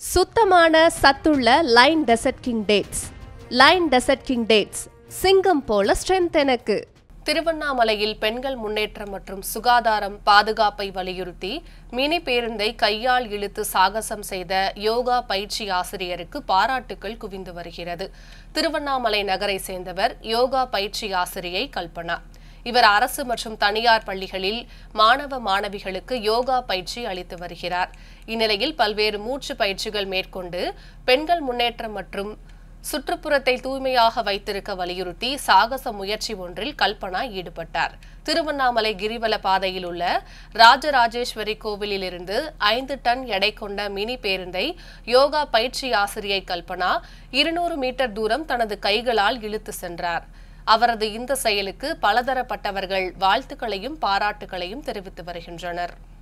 சுத்தமான சத்துள்ள line desert king dates line desert king dates சிங்கம் போல ஸ்ட்ரென்த் எனக்கு திருவண்ணாமலையில் பெண்கள் முன்னேற்றம் மற்றும் சுகாதாரம் பாதுகாப்பை வலியுறுத்தி மினி பேருந்தை கையால் இழுத்து சாகசம் செய்த யோகா பயிற்சி ஆசிரியருக்கு பாராட்டுக்கள் குவிந்து வருகிறது திருவண்ணாமலை நகரை சேர்ந்தவர் யோகா பயிற்சி ஆசிரியை கல்பனா இவர் அரசு மற்றும் தனியார் பள்ளிகளில் மாணவ மாணவிகளுக்கு யோகா பயிற்சி அளித்து வருகிறார் இந்நிலையில் பல்வேறு மூச்சு பயிற்சிகள் மேற்கொண்டு பெண்கள் முன்னேற்றம் மற்றும் சுற்றுப்புறத்தை தூய்மையாக வைத்திருக்க வலியுறுத்தி சாகச முயற்சி ஒன்றில் கல்பனா ஈடுபட்டார் திருவண்ணாமலை கிரிவல பாதையில் உள்ள ராஜராஜேஸ்வரி கோவிலில் இருந்து ஐந்து டன் எடை கொண்ட மினி பேருந்தை யோகா பயிற்சி ஆசிரியை கல்பனா இருநூறு மீட்டர் தூரம் தனது கைகளால் இழுத்து சென்றார் அவரது இந்த செயலுக்கு பலதரப்பட்டவர்கள் வாழ்த்துக்களையும் பாராட்டுகளையும் தெரிவித்து வருகின்றனர்